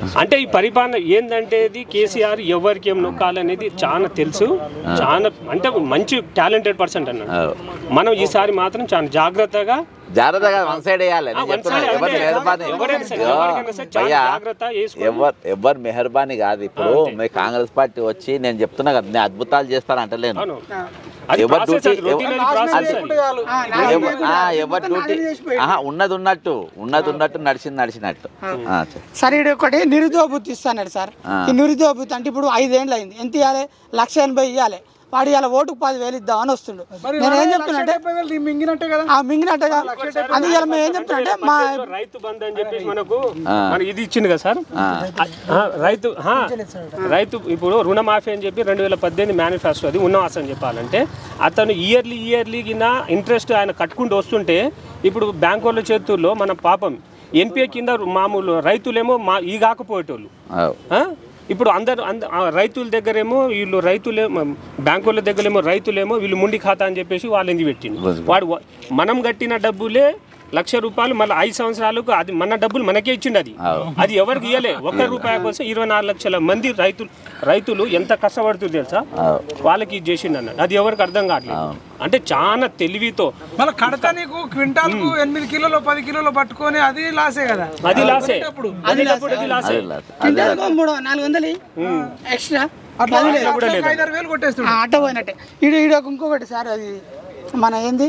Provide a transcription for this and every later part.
అంటే ఈ పరిపాలన ఏందంటే ఇది కేసీఆర్ ఎవరికి ఏం నొక్కాలనేది చాలా తెలుసు చాలా అంటే మంచి టాలెంటెడ్ పర్సన్ అన్నాడు మనం ఈసారి మాత్రం చాలా జాగ్రత్తగా జాగ్రత్తగా వన్ సైడ్ వేయాలి నేను one చెప్తున్నా side ఎవరి అంటే మెహర్బానీ ఎవరైనా సరే, ఎవరికైనా సరే చాలా భయ్యా, జాగ్రత్త వేసుకొని- ఎవరు ఎవరు మెహర్బానీ కాదు ఇప్పుడు మీ కాంగ్రెస్ పార్టీ వచ్చి నేను చెప్తున్నా కదా నేను అద్భుతాలు చేస్తాను అంటలేను అవును అది ఎవరి process డ్యూటీ అది, routine ఎవ- process అది- అది. ఎవ- ఆ, ఎవరి డ్యూటీ ఆహా, ఉన్నది ఉన్నట్టు ఉన్నది ఉన్నట్టు నడిచింది నడిచినట్టు ఆ, చెప్పు. సరే ఈడ ఒకటి నిరుద్యోగ బుద్ధి ఇస్తాడు సార్ ఆ. ఈ నిరుద్యోగ బుద్ధి అంటే ఇప్పుడు ఐదేళ్ళు అయింది ఎంత ఇవ్వాలి లక్ష ఎనభై ఇవ్వాలి వాడు ఇవాళ ఓటుకు పదివేలు ఇద్దామని వస్తుండు నేను ఏం చెప్తున్నా అంటే మింగినట్టే కదా ఆ మింగినట్టుగా అందుకే ఇవాళ మేము ఏం చెప్తున్నా అంటే మా రైతు బంధు అని చెప్పేసి మనకు మన ఇది ఇచ్చింది కదా సార్ ఆ, రైతు ఆ, రైతు ఇప్పుడు రుణమాఫీ అని చెప్పి రెండు వేల పద్దెనిమిది మేనిఫెస్టో అది ఉన్నవాసం అని చెప్పాలంటే అతను ఇయర్లీ ఇయర్లీ కింద ఇంట్రెస్ట్ ఆయన కట్టుకుంటూ వస్తుంటే ఇప్పుడు బ్యాంకు వాళ్ళ చేతుల్లో మన పాపం ఎన్పిఏ కింద మామూలు రైతులేమో మా ఈ కాకపోయేటోళ్ళు అవు. ఆ? ఇప్పుడు అందరు అంద ఆ రైతుల దగ్గరేమో వీళ్ళు రైతులేమో బ్యాంకుల దగ్గరేమో రైతులేమో వీళ్ళు ముండి ఖాతా అని చెప్పేసి వాళ్ళు ఎంది పెట్టింది వాడు వ- మనం కట్టిన డబ్బులే లక్ష రూపాయలు మళ్ళీ ఐదు సంవత్సరాలకు అది మన డబ్బులు మనకే ఇచ్చిండు అది అది ఎవరికి ఇవ్వలే ఒక్క రూపాయి కోసం ఇరవై నాలుగు లక్షల మంది రైతులు రైతులు ఎంత కష్టపడుతుంది తెలుసా వాళ్ళకి ఇది చేసిండు అన్నాడు అది ఎవరికి అర్థం కావట్లేదు అంటే చాలా తెలివితో మళ్ళీ కడతా నీకు క్వింటాల్ కు ఎనిమిది కిలోలు పది కిలోలు పట్టుకొని అది లాసే కదా అది లాసే అది అది లాసే అదే లాస్ట్. క్వింటాల్కు మూడు నాలుగు వందలు ఎక్స్ట్రా అట్లా లక్షకు ఐదారు వేలు కొట్టేస్తాడు ఆట పోయినట్టే ఈడ ఈడ ఒక ఇంకొకటి సార్ అది మన ఏంది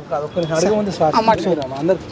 అడిగి ఉంది స్వాతి అందరికి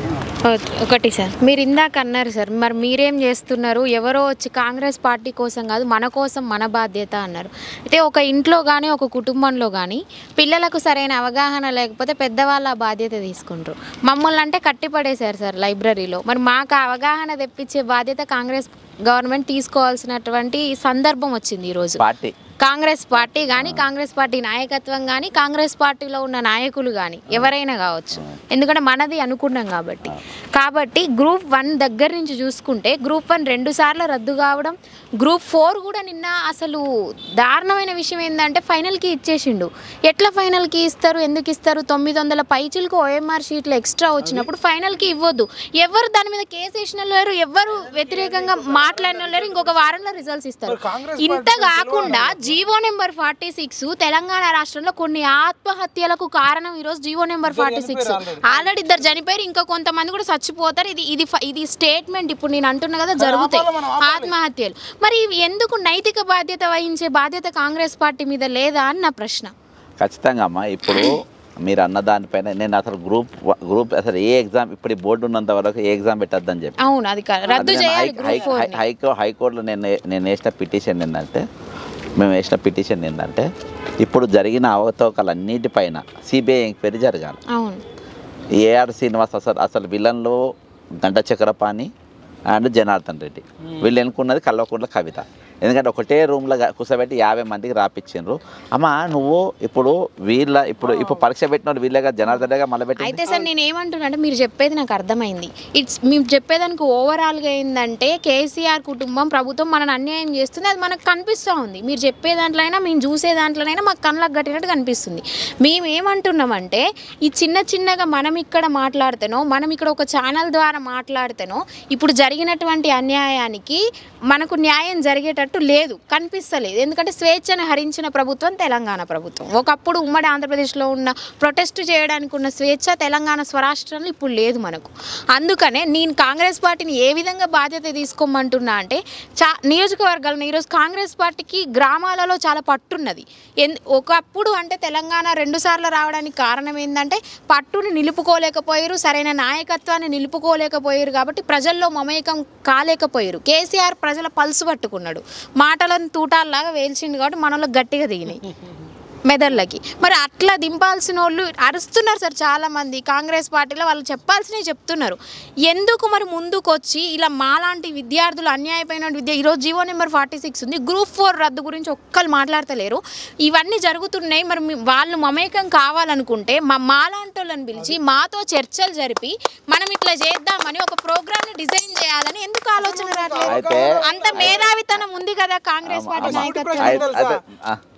ఓ- ఒకటి సార్ మీరు ఇందాక అన్నారు సార్ మరి మీరేం చేస్తున్నారు ఎవరో వచ్చి కాంగ్రెస్ పార్టీ కోసం కాదు మన కోసం మన బాధ్యత అన్నారు అయితే ఒక ఇంట్లో కానీ ఒక కుటుంబంలో కానీ పిల్లలకు సరైన అవగాహన లేకపోతే పెద్దవాళ్ళు ఆ బాధ్యత తీసుకుంటారు మమ్మల్ని అంటే కట్టిపడేశారు సార్ లైబ్రరీలో మరి మాకు ఆ అవగాహన తెప్పించే బాధ్యత కాంగ్రెస్ గవర్నమెంట్ తీసుకోవాల్సినటువంటి సందర్భం వచ్చింది ఈరోజు పార్టీ కాంగ్రెస్ పార్టీ కానీ కాంగ్రెస్ పార్టీ నాయకత్వం కానీ కాంగ్రెస్ పార్టీలో ఉన్న నాయకులు కానీ ఎవరైనా కావచ్చు ఎందుకంటే మనది అనుకున్నాం కాబట్టి కాబట్టి గ్రూప్ వన్ దగ్గర నుంచి చూసుకుంటే గ్రూప్ వన్ రెండు సార్లు రద్దు కావడం గ్రూప్ ఫోర్ కూడా నిన్న అసలు దారుణమైన విషయం ఏంటంటే ఫైనల్కి ఇచ్చేసిండు ఎట్లా ఫైనల్కి ఇస్తారు ఎందుకు ఇస్తారు తొమ్మిది వందల పైచులకు ఓఎంఆర్ షీట్లు ఎక్స్ట్రా వచ్చినప్పుడు ఫైనల్కి ఇవ్వద్దు ఎవరు దాని మీద కేసు వేసిన లేరు ఎవరు వ్యతిరేకంగా మాట్లాడిన లేరు ఇంకొక వారంలో రిజల్ట్స్ ఇస్తారు ఇంత కాకుండా జీవో నెంబర్ ఫార్టీ సిక్స్ తెలంగాణ రాష్ట్రంలో కొన్ని ఆత్మహత్యలకు కారణం ఈరోజు GO number forty six already ఇద్దరు చనిపోయారు ఇంకా కొంతమంది కూడా చచ్చిపోతారు ఇది ఇది ఫ- ఇది స్టేట్మెంట్ ఇప్పుడు నేను అంటున్నా కదా జరుగుతాయి ఆత్మహత్యలు మరి ఇవి ఎందుకు నైతిక బాధ్యత వహించే బాధ్యత కాంగ్రెస్ పార్టీ మీద లేదా అని నా ప్రశ్న ఖచ్చితంగా అమ్మా ఇప్పుడు మీరు అన్న దానిపైన నేను అసలు గ్రూప్ గ్రూప్ అసలు ఏ ఎగ్జామ్ ఇప్పుడు ఈ బోర్డు ఉన్నంత వరకు ఏ ఎగ్జామ్ పెట్టద్దని చెప్పి అవును అది కా- రద్దు అది నేను చేయాలి high- high- group four high- హైకో హైకోర్టులో నేను నేను వేసిన పిటిషన్ ఏంటంటే మేము వేసిన పిటిషన్ ఏంటంటే ఇప్పుడు జరిగిన అవతవకలన్నిటిపైన సిబిఐ ఎంక్వైరీ జరగాలి అవును ఏఆర్ శ్రీనివాస్ అసలు అసలు విలన్లో గంట చక్రపాణి అండ్ జనార్దన్ రెడ్డి వీళ్ళు ఎన్నుకున్నది కల్వకుంట్ల కవిత ఎందుకంటే ఒకటే రూమ్లో కూర్చోబెట్టి యాభై మందికి రాపిచ్చిండ్రు అమ్మ నువ్వు ఇప్పుడు వీళ్ళ ఇప్పుడు ఇప్పుడు పరీక్ష పెట్టిన వీళ్ళగా జనార్దన్ రెడ్డిగా మళ్ళీ పెట్టి అయితే సార్ నేను ఏమంటున్నా అంటే మీరు చెప్పేది నాకు అర్థమైంది ఇట్స్ మేము చెప్పేదానికి ఓవరాల్గా ఏంటంటే కేసీఆర్ కుటుంబం ప్రభుత్వం మనని అన్యాయం చేస్తుంది అది మనకు కనిపిస్తూ ఉంది మీరు చెప్పే దాంట్లో అయినా మేము చూసే దాంట్లోనైనా మాకు కళ్ళకు కట్టినట్టు కనిపిస్తుంది మేము ఏమంటున్నామంటే ఈ చిన్న చిన్నగా మనం ఇక్కడ మాట్లాడితేనో మనం ఇక్కడ ఒక ఛానల్ ద్వారా మాట్లాడితేనో ఇప్పుడు జరిగినటువంటి అన్యాయానికి మనకు న్యాయం జరిగేటట్టు లేదు కనిపిస్తలేదు ఎందుకంటే స్వేచ్ఛను హరించిన ప్రభుత్వం తెలంగాణ ప్రభుత్వం ఒకప్పుడు ఉమ్మడి ఆంధ్రప్రదేశ్లో ఉన్న ప్రొటెస్ట్ చేయడానికి ఉన్న స్వేచ్ఛ తెలంగాణ స్వరాష్ట్రంలో ఇప్పుడు లేదు మనకు అందుకనే నేను కాంగ్రెస్ పార్టీని ఏ విధంగా బాధ్యత తీసుకోమంటున్నా అంటే చా నియోజకవర్గాలను ఈరోజు కాంగ్రెస్ పార్టీకి గ్రామాలలో చాలా పట్టున్నది ఎన్ ఒకప్పుడు అంటే తెలంగాణ రెండు సార్లు రావడానికి కారణం ఏంటంటే పట్టుని నిలుపుకోలేకపోయారు సరైన నాయకత్వాన్ని నిలుపుకోలేకపోయారు కాబట్టి ప్రజల్లో మమేకం కాలేకపోయారు కేసీఆర్ ప్రజల పల్సు పట్టుకున్నాడు మాటలను తూటాల్లాగా వేల్చిండు కాబట్టి మనలో గట్టిగా దిగినాయి మెదళ్ళకి మరి అట్లా దింపాల్సిన వాళ్ళు అరుస్తున్నారు సార్ చాలామంది కాంగ్రెస్ పార్టీలో వాళ్ళు చెప్పాల్సినవి చెప్తున్నారు ఎందుకు మరి ముందుకు వచ్చి ఇలా మాలాంటి విద్యార్థులు అన్యాయమైన విద్య ఈరోజు జీవో నెంబర్ ఫార్టీ సిక్స్ ఉంది గ్రూప్ ఫోర్ రద్దు గురించి ఒక్కరు మాట్లాడతలేరు ఇవన్నీ జరుగుతున్నాయి మరి మీ- వాళ్ళు మమేకం కావాలనుకుంటే మా మాలాంటి వాళ్ళని పిలిచి మాతో చర్చలు జరిపి మనం ఇట్లా చేద్దామని ఒక ప్రోగ్రామ్ని డిజైన్ చేయాలని ఎందుకు ఆలోచన రావట్లేదు అయితే అంత మేధావితనం ఉంది కదా కాంగ్రెస్ పార్టీ నాయకత్వం అయితే- అదే, ఆ,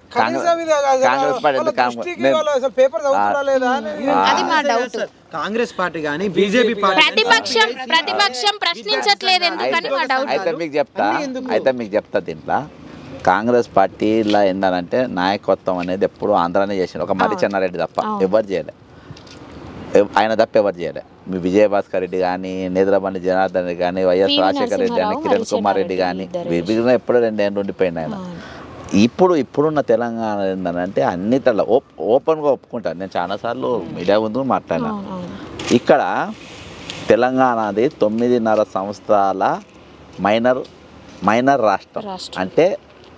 కనీసం ఇది అది కాంగ్రెస్ పార్టీ వాళ్ళ ఎందుకు కాంగ్రెస్ దృష్టికి నేను- వాళ్ళు అసలు పేపర్ చదువుతురా లేదా అని అది మా డౌట్ కాంగ్రెస్ పార్టీ కానీ బీజేపీ పార్టీ ప్రతిపక్షం ప్రతిపక్షం ప్రశ్నించట్లేదు ఎందుకని మా డౌట్ అయితే మీకు చెప్తా అయితే మీకు చెప్తా దీంట్లో కాంగ్రెస్ పార్టీలో ఏంటంటే నాయకత్వం అనేది ఎప్పుడు ఆంధ్రానే చేసిండు ఒక మర్రి చెన్నారెడ్డి తప్ప ఎవరు చేయలే ఎవ్- ఆయన తప్ప ఎవరు చేయలే మీ విజయభాస్కర్ రెడ్డి కానీ నేద్రబండి జనార్దన్ రెడ్డి కానీ వైఎస్ పివి రాజశేఖర రెడ్డి కానీ నరసింహారావు, కిరణ్ మర్రి కుమార్ రెడ్డి కానీ చెన్నారెడ్డి విభజన ఎప్పుడో రెండేళ్ళు ఉండిపోయింది ఆయన ఇప్పుడు ఇప్పుడున్న తెలంగాణ ఏంటంటే అన్నిట్లలో ఓప్ ఓపెన్గా ఒప్పుకుంటాను నేను చాలాసార్లు మీడియా ముందు మాట్లాడినా ఇక్కడ తెలంగాణది తొమ్మిదిన్నర సంవత్సరాల మైనర్ మైనర్ రాష్ట్రం రాష్ట్రం. అంటే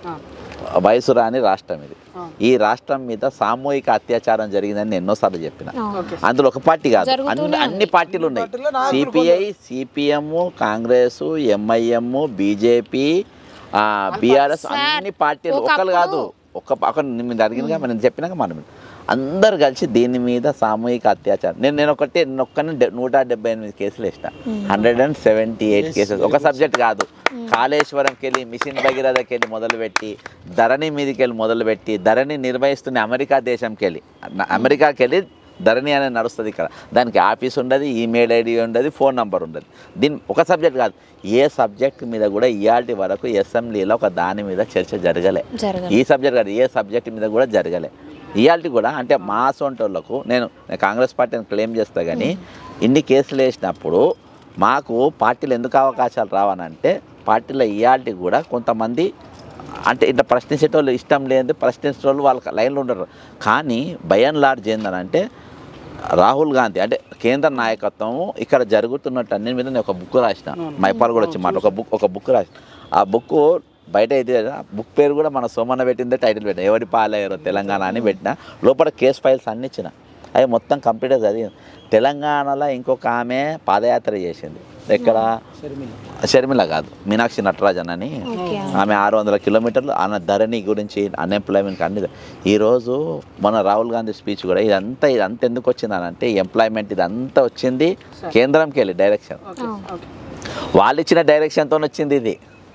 వయసు రాని రాష్ట్రం ఇది ఈ రాష్ట్రం మీద సామూహిక అత్యాచారం జరిగిందని నేను ఎన్నోసార్లు చెప్పిన అందులో ఒక పార్టీ కాదు అన్ని అన్ని పార్టీలు ఉన్నాయి CPI CPM Congress MIM BJP BRS అన్ని పార్టీలు ఒక్కరు కాదు ఒక్క ఒక మీరు అడిగినగా మనం చెప్పినాక మనం అందరు కలిసి దీని మీద సామూహిక అత్యాచారం నేను నేను ఒకటి నేను ఒక్కనే డె- నూట డెబ్బై ఎనిమిది కేసులు వేసిన hundred and seventy eight cases ఒక సబ్జెక్ట్ కాదు కాళేశ్వరంకి వెళ్ళి మిషన్ భగీరథకి వెళ్ళి మొదలుపెట్టి ధరణి మీదకి వెళ్ళి మొదలుపెట్టి ధరణి నిర్వహిస్తున్న అమెరికా దేశంకి వెళ్ళి అన్న- అమెరికాకి వెళ్ళి ధరణి అనేది నడుస్తుంది ఇక్కడ దానికి ఆఫీస్ ఉండదు ఈమెయిల్ ఐడి ఉండదు ఫోన్ నంబర్ ఉండదు దీని ఒక సబ్జెక్ట్ కాదు ఏ సబ్జెక్ట్ మీద కూడా ఇయాల్టి వరకు అసెంబ్లీలో ఒక దాని మీద చర్చ జరగలే జరగదు ఈ సబ్జెక్ట్ కాదు ఏ సబ్జెక్ట్ మీద కూడా జరగలే ఇయాల్టి కూడా అంటే మా సొంటోళ్ళకు నేను నేను కాంగ్రెస్ పార్టీని క్లెయిమ్ చేస్తా కానీ ఇన్ని కేసులు వేసినప్పుడు మాకు పార్టీలు ఎందుకు అవకాశాలు రావనంటే పార్టీలో ఇయాల్టి కూడా కొంతమంది అంటే ఇట్లా ప్రశ్నించేటోళ్ళు ఇష్టం లేని ప్రశ్నించేటోళ్ళు వాళ్ళకి లైన్లో ఉండరు కానీ బయన్ లార్జ్ ఏందనంటే రాహుల్ గాంధీ అంటే కేంద్ర నాయకత్వం ఇక్కడ జరుగుతున్నట్టు అన్ని మీద నేను ఒక బుక్ రాసిన మైపాల్ కూడా వచ్చి మాట ఒక బుక్ ఒక బుక్ రాసిన ఆ బుక్ బయట అయితే ఆ బుక్ పేరు కూడా మన సోమన్న పెట్టిందే టైటిల్ పెట్టిన ఎవరి పాలయ్యారో తెలంగాణ అని పెట్టిన లోపల కేస్ ఫైల్స్ అన్ని ఇచ్చిన అవి మొత్తం కంప్లీట్గా చదివింది తెలంగాణలో ఇంకొక ఆమె పాదయాత్ర చేసింది ఎక్కడ షర్మిల కాదు మీనాక్షి నటరాజన్ అని ఆమె ఆరు వందల కిలోమీటర్లు ఆమె ధరణి గురించి అన్ఎంప్లాయ్మెంట్ అన్ని ఈరోజు మన రాహుల్ గాంధీ స్పీచ్ కూడా ఇదంతా ఇదంతా ఎందుకు వచ్చిందనంటే ఎంప్లాయ్మెంట్ ఇదంతా వచ్చింది కేంద్రంకి వెళ్ళి డైరెక్షన్ వాళ్ళు ఇచ్చిన డైరెక్షన్తో వచ్చింది ఇది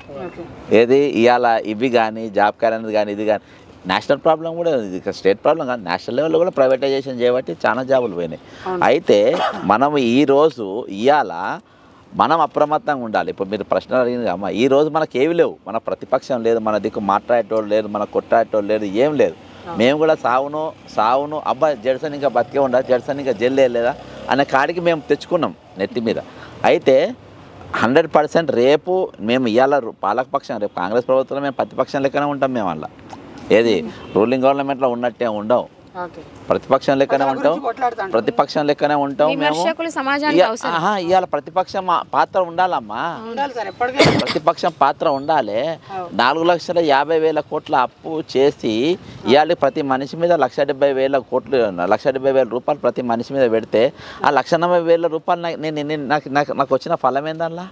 ఏది ఇవాళ ఇవి కానీ జాబ్ క్యార్ అనేది కానీ ఇది కానీ నేషనల్ ప్రాబ్లం కూడా ఇది ఇక స్టేట్ ప్రాబ్లం కాదు నేషనల్ లెవెల్లో కూడా ప్రైవేటైజేషన్ చేయబట్టి చాలా జాబులు పోయినాయి అయితే మనం ఈ రోజు ఇవాళ మనం అప్రమత్తంగా ఉండాలి ఇప్పుడు మీరు ప్రశ్నలు అడిగింది అమ్మ ఈ రోజు మనకి ఏవి లేవు మన ప్రతిపక్షం లేదు మన దిక్కు మాట్లాడేటోళ్ళు లేదు మన కొట్టాడేటోళ్ళు లేదు ఏం లేదు మేము కూడా సావును సావును అబ్బా జడ్సన్ ఇంకా బతికే ఉండా జడ్సన్ ఇంకా జల్లు లేదా అనే కాడికి మేము తెచ్చుకున్నాం నెత్తి మీద అయితే హండ్రెడ్ పర్సెంట్ రేపు మేము ఇవాళ పాలకపక్షం రేపు కాంగ్రెస్ ప్రభుత్వంలో మేము ప్రతిపక్షం లెక్కనే ఉంటాం మేము అలా ఏది రూలింగ్ గవర్నమెంట్లో ఉన్నట్టే ఉండవు ప్రతిపక్షం లెక్కనే ఉంటాం ప్రతిపక్షం లెక్కనే ఉంటాం మేము విమర్శకులు సమాజానికి ఇయ- అవసరం ఆహా, ఇవాళ ప్రతిపక్షం ఆ పాత్ర ఉండాలమ్మా ఉండాలి సార్ ఎప్పటికీ ప్రతిపక్షం పాత్ర ఉండాలి నాలుగు లక్షల యాభై వేల కోట్ల అప్పు చేసి ఇవాళ ప్రతి మనిషి మీద లక్ష డెబ్బై వేల కోట్లు లక్ష డెబ్బై వేల రూపాయలు ప్రతి మనిషి మీద పెడితే ఆ లక్ష నలభై వేల రూపాయలు నాకు నేను నేను- నాకు నాకు నాకు వచ్చిన ఫలం ఏందల్లా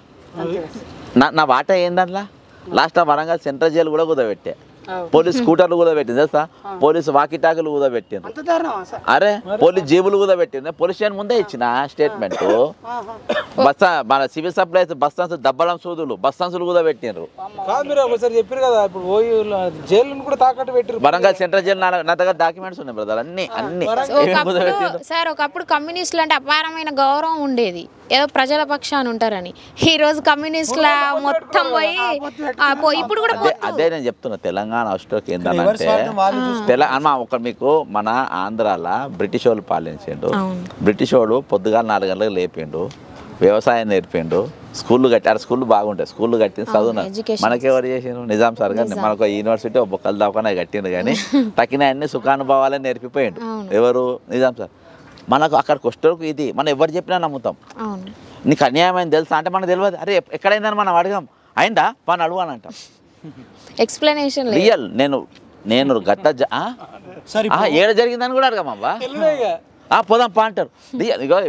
నా నా వాటా ఏందల్లా లాస్ట్ ఆ వరంగల్ సెంట్రల్ జైలు కూడా కుదబెట్టే పోలీస్ స్కూటర్లు కూడా పెట్టింది తెలుసా పోలీస్ వాకిటాకులు కూడా పెట్టిండ్రు అంత దారుణమా సార్ అరే పోలీస్ జేబులు కూడా పెట్టింది పోలీస్ స్టేషన్ ముందే ఇచ్చిన స్టేట్మెంట్ బస్ మన సివిల్ సప్లైస్ బస్ సంస్థ దబ్బలం సూదులు బస్ సంస్థలు కూడా పెట్టిండ్రు కాదు మీరు ఒకసారి చెప్పారు కదా ఇప్పుడు పోయి జైలు కూడా తాకట్టు పెట్టారు వరంగల్ సెంట్రల్ జైలు నా నా దగ్గర డాక్యుమెంట్స్ ఉన్నాయి బ్రదర్ అన్ని అన్ని ఏమేమి ఒకప్పుడు కుదబెట్టిండ్రు సార్ ఒకప్పుడు కమ్యూనిస్టులు అంటే అపారమైన గౌరవం ఉండేది ఏదో ప్రజల పక్షాన ఉంటారని ఈ రోజు కమ్యూనిస్టుల మొత్తం పోయి ఆ, పో- ఇప్పుడు కూడా అదే అదే నేను చెప్తున్నా తెలంగాణ అష్టోకి ఏంటంటే తెలంగాణ ఒక మీకు మన ఆంధ్రాలో బ్రిటిష్ వాళ్ళు పాలించిండు బ్రిటిష్ వాడు పొద్దుగాల నాలుగు గంటలకు లేపిండు వ్యవసాయం నేర్పిండు స్కూళ్ళు కట్టారు స్కూళ్ళు బాగుంటాయి స్కూళ్ళు కట్టింది చదువున education మనకెవరు చేసిండ్రు నిజాం సార్ కానీ మనకు యూనివర్సిటీ ఒక బొక్కలు దాకా కట్టిండు కానీ తక్కిన అన్ని సుఖానుభవాలని నేర్పిపోయిండు ఎవరు నిజాం సార్ మనకు అక్కడికి వచ్చేటప్పుడు ఇది మనం ఎవరు చెప్పినా నమ్ముతాం అవును నీకు అన్యాయం అయింది తెలుసా అంటే మనకు తెలియదు అరే ఎప్- ఎక్కడైందని మనం అడగాం అయిందా పని అడుగు అని అంటాం ఎక్స్ప్లెనేషన్ లేదు రియల్ నేను నేను గట్ట జ- ఆ? ఆ, ఏడ జరిగిందని కూడా అడగమబ్బా ఆ, పోదాం పా అంటారు రియల్ ఇగో